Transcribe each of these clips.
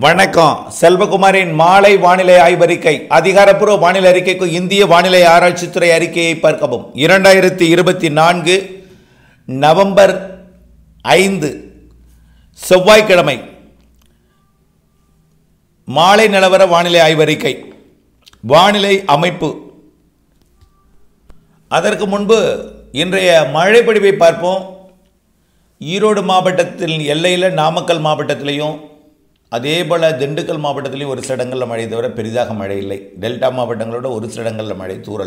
வணக்கம் செல்வகுமாரின் மாலை வானிலை ஆய்வறிக்கை அதிகாரப்பூர்வ வானிலை அறிக்கைக்கு இந்திய வானிலை ஆராய்ச்சித்துறை அறிக்கையை பார்க்கவும் இரண்டாயிரத்தி இருபத்தி நான்கு நவம்பர் ஐந்து செவ்வாய்க்கிழமை மாலை நிலவர வானிலை ஆய்வறிக்கை வானிலை அமைப்பு அதற்கு முன்பு இன்றைய மழைப்பொழிவை பார்ப்போம் ஈரோடு மாவட்டத்தில் எல்லையில் நாமக்கல் மாவட்டத்திலையும் அதே போல் திண்டுக்கல் மாவட்டத்திலையும் ஒரு சில இடங்களில் மழை தவிர பெரிதாக மழை இல்லை டெல்டா மாவட்டங்களோட ஒரு சில இடங்களில் மழை தூறல்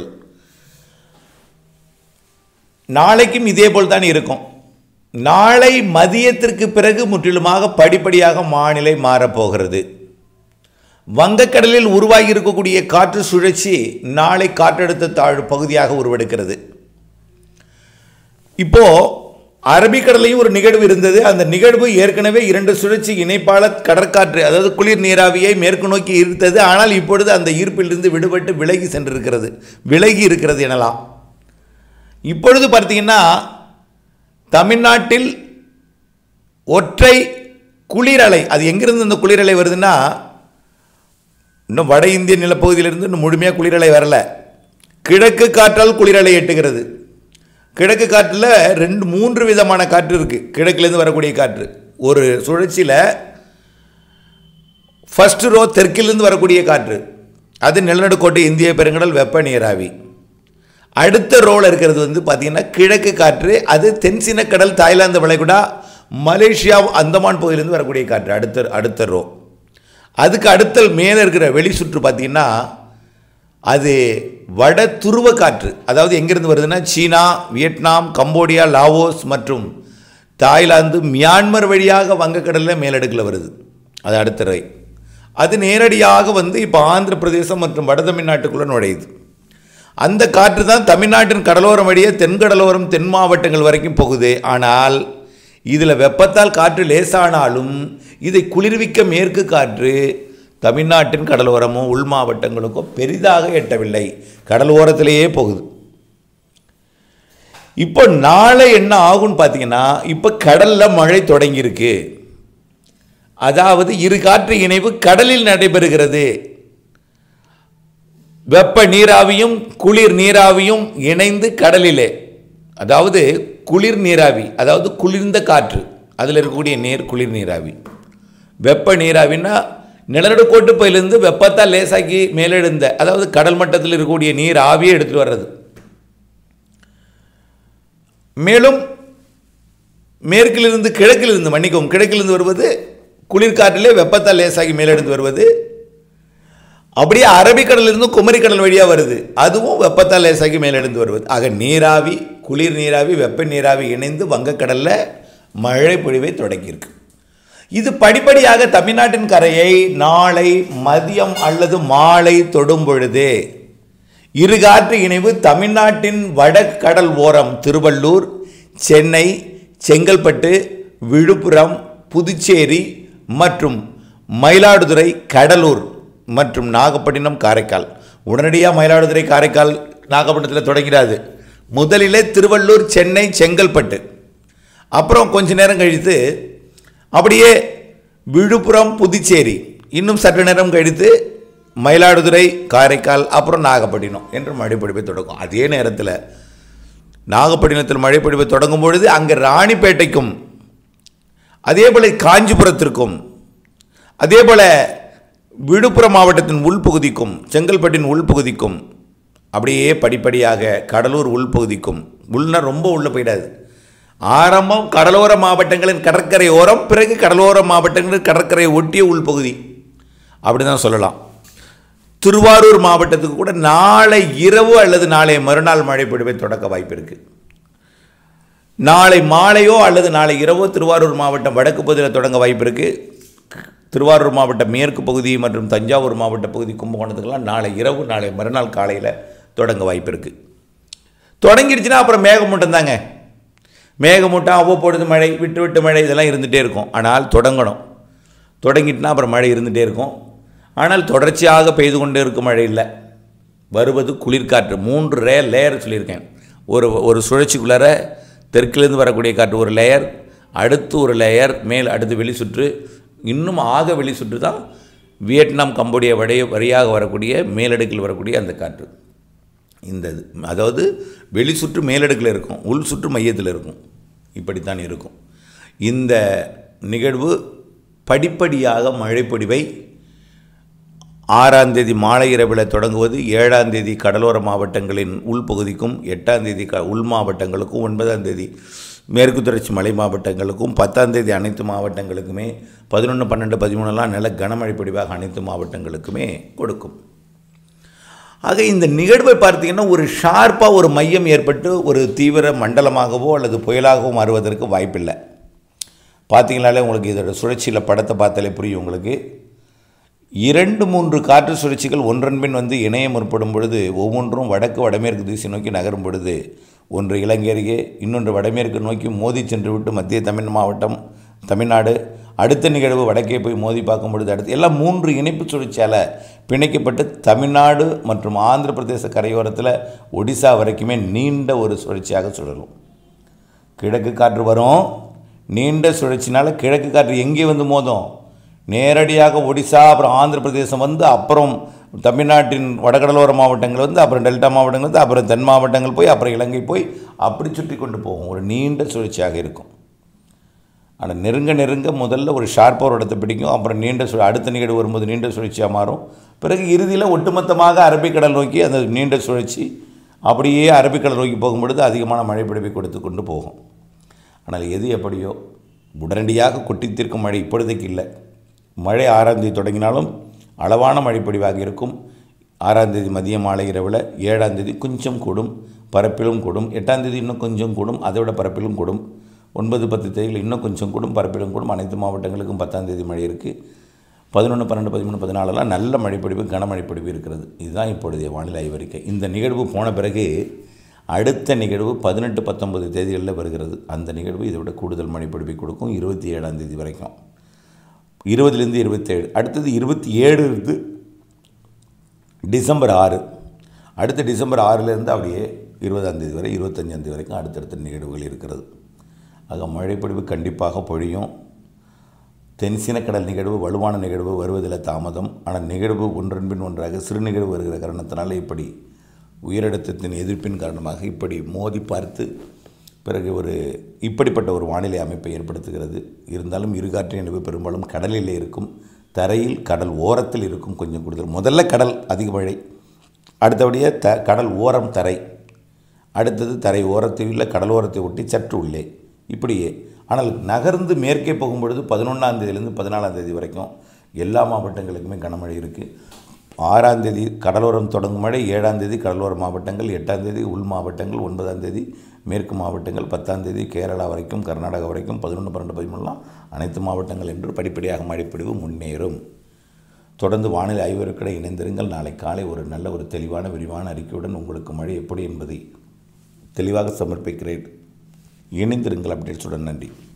நாளைக்கும் இதே போல் தான் இருக்கும் நாளை மதியத்திற்கு பிறகு முற்றிலுமாக படிப்படியாக வானிலை மாறப்போகிறது வங்கக்கடலில் உருவாகி இருக்கக்கூடிய காற்று சுழற்சி நாளை காற்றழுத்த தாழ்வு பகுதியாக உருவெடுக்கிறது இப்போ அரபிக்கடலையும் ஒரு நிகழ்வு இருந்தது அந்த நிகழ்வு ஏற்கனவே இரண்டு சுழற்சி இணைப்பாள கடற்காற்று அதாவது குளிர் நீராவியை மேற்கு நோக்கி ஈர்த்தது ஆனால் இப்பொழுது அந்த ஈர்ப்பிலிருந்து விடுபட்டு விலகி சென்றிருக்கிறது விலகி இருக்கிறது எனலாம் இப்பொழுது பார்த்தீங்கன்னா தமிழ்நாட்டில் ஒற்றை குளிரலை அது எங்கிருந்து இந்த குளிரலை வருதுன்னா இன்னும் வட இந்திய நிலப்பகுதியிலிருந்து இன்னும் முழுமையாக குளிரலை வரல கிழக்கு காற்றால் குளிரலை எட்டுகிறது கிழக்கு காற்றில் ரெண்டு மூன்று விதமான காற்று இருக்குது கிழக்குலேருந்து வரக்கூடிய காற்று ஒரு சுழற்சியில் ஃபஸ்ட்டு ரோ தெற்கிலிருந்து வரக்கூடிய காற்று அது நிலநடுக்கோட்டை இந்திய பெருங்கடல் வெப்ப நீராவி அடுத்த ரோவில் இருக்கிறது வந்து பார்த்திங்கன்னா கிழக்கு காற்று அது தென்சினக்கடல் தாய்லாந்து வளைகுடா மலேசியா அந்தமான் பகுதியிலேருந்து வரக்கூடிய காற்று அடுத்த அடுத்த ரோ அதுக்கு அடுத்த மேலே இருக்கிற வெளி சுற்று பார்த்திங்கன்னா அது வட துருவ காற்று அதாவது எங்கேருந்து வருதுன்னா சீனா வியட்நாம் கம்போடியா லாவோஸ் மற்றும் தாய்லாந்து மியான்மர் வழியாக வங்கக்கடலில் மேலடுக்கில் வருது அது அடுத்த ரை அது நேரடியாக வந்து இப்போ ஆந்திர பிரதேசம் மற்றும் வட தமிழ்நாட்டுக்குள்ளே நுழையுது அந்த காற்று தான் தமிழ்நாட்டின் கடலோரம் வழியே தென்கடலோரம் தென் மாவட்டங்கள் வரைக்கும் போகுது ஆனால் இதில் வெப்பத்தால் காற்று லேசானாலும் இதை குளிர்விக்க மேற்கு காற்று தமிழ்நாட்டின் கடலோரமோ உள் மாவட்டங்களுக்கோ பெரிதாக எட்டவில்லை கடல் ஓரத்திலேயே போகுது இப்போ நாளை என்ன ஆகும்னு பார்த்தீங்கன்னா இப்போ கடலில் மழை தொடங்கியிருக்கு அதாவது இரு காற்று இணைவு கடலில் நடைபெறுகிறது வெப்ப நீராவியும் குளிர் நீராவியும் இணைந்து கடலிலே அதாவது குளிர் நீராவி அதாவது குளிர்ந்த காற்று அதில் இருக்கக்கூடிய நீர் குளிர் நீராவி வெப்ப நீராவின்னா நிலநடுக்கோட்டு பயிலிருந்து வெப்பத்தால் லேசாக்கி மேலெழுந்த அதாவது கடல் மட்டத்தில் இருக்கக்கூடிய நீர் ஆவியை எடுத்துகிட்டு வர்றது மேலும் மேற்கிலிருந்து கிழக்கிலிருந்து மன்னிக்கவும் கிழக்கிலிருந்து வருவது குளிர்காற்றிலே வெப்பத்தால் லேசாகி மேலெடுத்து வருவது அப்படியே அரபிக்கடலிருந்து குமரிக்கடல் வழியாக வருது அதுவும் வெப்பத்தால் லேசாகி மேலெடுத்து வருவது ஆக நீராவி குளிர் நீராவி வெப்ப நீராவி இணைந்து வங்கக்கடலில் மழை பொழிவை தொடங்கியிருக்கு இது படிப்படியாக தமிழ்நாட்டின் கரையை நாளை மதியம் அல்லது மாலை தொடும் பொழுது இருகாற்று இணைவு தமிழ்நாட்டின் வடகடல் ஓரம் திருவள்ளூர் சென்னை செங்கல்பட்டு விழுப்புரம் புதுச்சேரி மற்றும் மயிலாடுதுறை கடலூர் மற்றும் நாகப்பட்டினம் காரைக்கால் உடனடியாக மயிலாடுதுறை காரைக்கால் நாகப்பட்டினத்தில் தொடங்கிறாது முதலிலே திருவள்ளூர் சென்னை செங்கல்பட்டு அப்புறம் கொஞ்ச நேரம் கழித்து அப்படியே விழுப்புரம் புதுச்சேரி இன்னும் சற்று நேரம் கழித்து மயிலாடுதுறை காரைக்கால் அப்புறம் நாகப்பட்டினம் என்று மழைப்பொழிவை தொடங்கும் அதே நேரத்தில் நாகப்பட்டினத்தில் மழைப்பொழிவை தொடங்கும் பொழுது அங்கே ராணிப்பேட்டைக்கும் அதே போல் காஞ்சிபுரத்திற்கும் அதே போல் விழுப்புரம் மாவட்டத்தின் உள்பகுதிக்கும் செங்கல்பட்டின் உள்பகுதிக்கும் அப்படியே படிப்படியாக கடலூர் உள்பகுதிக்கும் உள்னா ரொம்ப உள்ளே போயிடாது ஆரம்பம் கடலோர மாவட்டங்களின் கடற்கரை ஓரம் பிறகு கடலோர மாவட்டங்களின் கடற்கரை ஒட்டிய உள்பகுதி அப்படி தான் சொல்லலாம் திருவாரூர் மாவட்டத்துக்கு கூட நாளை இரவு அல்லது நாளை மறுநாள் மழை பொழிவை தொடக்க வாய்ப்பு இருக்குது நாளை மாலையோ அல்லது நாளை இரவோ திருவாரூர் மாவட்டம் வடக்கு பகுதியில் தொடங்க வாய்ப்பு இருக்குது திருவாரூர் மாவட்ட மேற்கு பகுதி மற்றும் தஞ்சாவூர் மாவட்ட பகுதி கும்பகோணத்துக்கெல்லாம் நாளை இரவு நாளை மறுநாள் காலையில் தொடங்க வாய்ப்பு இருக்குது தொடங்கிடுச்சுன்னா அப்புறம் மேகமூட்டம் தாங்க மேகமூட்டம் அவ்வப்பொழுது மழை விட்டு விட்டு மழை இதெல்லாம் இருந்துகிட்டே இருக்கும் ஆனால் தொடங்கணும் தொடங்கிட்டுனா அப்புறம் மழை இருந்துகிட்டே இருக்கும் ஆனால் தொடர்ச்சியாக பெய்து கொண்டே இருக்கும் மழை இல்லை வருவது குளிர்காற்று மூன்று ரே லேயர் சொல்லியிருக்கேன் ஒரு ஒரு சுழற்சிக்குள்ளார தெற்கிலேருந்து வரக்கூடிய காற்று ஒரு லேயர் அடுத்து ஒரு லேயர் மேல் அடுத்து வெளி சுற்று இன்னும் ஆக வெளி சுற்று தான் வியட்நாம் கம்போடியா வடைய வழியாக வரக்கூடிய மேலடுக்கில் வரக்கூடிய அந்த காற்று இந்த இது அதாவது வெளி சுற்று மேலடுக்கில் இருக்கும் உள் சுற்று மையத்தில் இருக்கும் இப்படித்தான் இருக்கும் இந்த நிகழ்வு படிப்படியாக மழைப்பொடிவை ஆறாம் தேதி மாலை இரவில் தொடங்குவது ஏழாம் தேதி கடலோர மாவட்டங்களின் உள்பகுதிக்கும் எட்டாம் தேதி க உள் மாவட்டங்களுக்கும் ஒன்பதாம் தேதி மேற்கு தொடர்ச்சி மலை மாவட்டங்களுக்கும் பத்தாம் தேதி அனைத்து மாவட்டங்களுக்குமே பதினொன்று பன்னெண்டு பதிமூணுலாம் நல்ல கனமழை பொடிவாக அனைத்து மாவட்டங்களுக்குமே கொடுக்கும் ஆக இந்த நிகழ்வை பார்த்தீங்கன்னா ஒரு ஷார்ப்பாக ஒரு மையம் ஏற்பட்டு ஒரு தீவிர மண்டலமாகவோ அல்லது புயலாகவோ மாறுவதற்கு வாய்ப்பில்லை பார்த்தீங்கனாலே உங்களுக்கு இதோட சுழற்சியில் படத்தை பார்த்தாலே புரியும் உங்களுக்கு இரண்டு மூன்று காற்று சுழற்சிகள் ஒன்றன் பின் வந்து இணைய முற்படும் பொழுது ஒவ்வொன்றும் வடக்கு வடமேற்கு திசை நோக்கி நகரும் பொழுது ஒன்று இலங்கை அருகே இன்னொன்று வடமேற்கு நோக்கி மோதி சென்று விட்டு மத்திய தமிழ் மாவட்டம் தமிழ்நாடு அடுத்த நிகழ்வு வடக்கே போய் மோதி பார்க்கும் பொழுது அடுத்து எல்லாம் மூன்று இணைப்பு சுழற்சியால் பிணைக்கப்பட்டு தமிழ்நாடு மற்றும் ஆந்திர பிரதேச கரையோரத்தில் ஒடிசா வரைக்குமே நீண்ட ஒரு சுழற்சியாக சுழலும் கிழக்கு காற்று வரும் நீண்ட சுழற்சினால கிழக்கு காற்று எங்கே வந்து மோதும் நேரடியாக ஒடிசா அப்புறம் ஆந்திர பிரதேசம் வந்து அப்புறம் தமிழ்நாட்டின் வடகடலோர மாவட்டங்கள் வந்து அப்புறம் டெல்டா மாவட்டங்கள் வந்து அப்புறம் தென் மாவட்டங்கள் போய் அப்புறம் இலங்கை போய் அப்படி சுற்றி கொண்டு போகும் ஒரு நீண்ட சுழற்சியாக இருக்கும் ஆனால் நெருங்க நெருங்க முதல்ல ஒரு ஷார்ப்பாக ஒரு இடத்தை பிடிக்கும் அப்புறம் நீண்ட சு அடுத்த நிகழ்வு வரும்போது நீண்ட சுழற்சியாக மாறும் பிறகு இறுதியில் ஒட்டுமொத்தமாக அரபிக்கடல் நோக்கி அந்த நீண்ட சுழற்சி அப்படியே அரபிக்கடல் நோக்கி போகும்பொழுது அதிகமான மழை பிடிப்பை கொடுத்து கொண்டு போகும் ஆனால் எது எப்படியோ உடனடியாக கொட்டி தீர்க்கும் மழை இப்பொழுதைக்கு இல்லை மழை ஆறாம் தேதி தொடங்கினாலும் அளவான மழை பொழிவாக இருக்கும் ஆறாம் தேதி மதிய மாலை இரவில் ஏழாம் தேதி கொஞ்சம் கூடும் பரப்பிலும் கூடும் எட்டாம் தேதி இன்னும் கொஞ்சம் கூடும் அதை விட பரப்பிலும் கூடும் ஒன்பது பத்து தேதியில் இன்னும் கொஞ்சம் கூடும் பரப்பிலும் கூடும் அனைத்து மாவட்டங்களுக்கும் பத்தாம் தேதி மழை இருக்குது பதினொன்று பன்னெண்டு பதிமூணு பதினாலெல்லாம் நல்ல மழைப்பொழிவு கனமழை பொழிவு இருக்கிறது இதுதான் இப்பொழுதைய வானிலை ஆய்வறிக்கை இந்த நிகழ்வு போன பிறகு அடுத்த நிகழ்வு பதினெட்டு பத்தொன்பது தேதிகளில் வருகிறது அந்த நிகழ்வு இதை விட கூடுதல் மழைப்பொழிவை கொடுக்கும் இருபத்தி ஏழாம் தேதி வரைக்கும் இருபதுலேருந்து இருபத்தேழு அடுத்தது இருபத்தி ஏழு இருந்து டிசம்பர் ஆறு அடுத்த டிசம்பர் ஆறுலேருந்து அப்படியே இருபதாம் தேதி வரை இருபத்தஞ்சாம் தேதி வரைக்கும் அடுத்தடுத்த நிகழ்வுகள் இருக்கிறது ஆக மழைப்பொழிவு கண்டிப்பாக பொழியும் தென்சினக்கடல் நிகழ்வு வலுவான நிகழ்வு வருவதில் தாமதம் ஆனால் நிகழ்வு ஒன்றன் பின் ஒன்றாக சிறு நிகழ்வு வருகிற காரணத்தினால இப்படி உயரழுத்தத்தின் எதிர்ப்பின் காரணமாக இப்படி மோதி பார்த்து பிறகு ஒரு இப்படிப்பட்ட ஒரு வானிலை அமைப்பை ஏற்படுத்துகிறது இருந்தாலும் இருகாற்று நினைவு பெரும்பாலும் கடலிலே இருக்கும் தரையில் கடல் ஓரத்தில் இருக்கும் கொஞ்சம் கூடுதல் முதல்ல கடல் அதிக மழை அடுத்தபடியே த கடல் ஓரம் தரை அடுத்தது தரை ஓரத்தில் உள்ள கடலோரத்தை ஒட்டி சற்று உள்ளே இப்படியே ஆனால் நகர்ந்து மேற்கே போகும்பொழுது பதினொன்றாம் தேதியிலேருந்து பதினாலாம் தேதி வரைக்கும் எல்லா மாவட்டங்களுக்குமே கனமழை இருக்குது ஆறாம் தேதி கடலோரம் தொடங்கும் மழை ஏழாம் தேதி கடலோர மாவட்டங்கள் எட்டாம் தேதி உள் மாவட்டங்கள் ஒன்பதாம் தேதி மேற்கு மாவட்டங்கள் பத்தாம் தேதி கேரளா வரைக்கும் கர்நாடகா வரைக்கும் பதினொன்று பன்னெண்டு பதிமூணுலாம் அனைத்து மாவட்டங்கள் என்று படிப்படியாக மழைப்பிடிவு முன்னேறும் தொடர்ந்து வானிலை ஆய்வருக்கிட இணைந்திருங்கள் நாளை காலை ஒரு நல்ல ஒரு தெளிவான விரிவான அறிக்கையுடன் உங்களுக்கு மழை எப்படி என்பதை தெளிவாக சமர்ப்பிக்கிறேன் இணைந்திருங்கள் அப்டேட்ஸுடன் நன்றி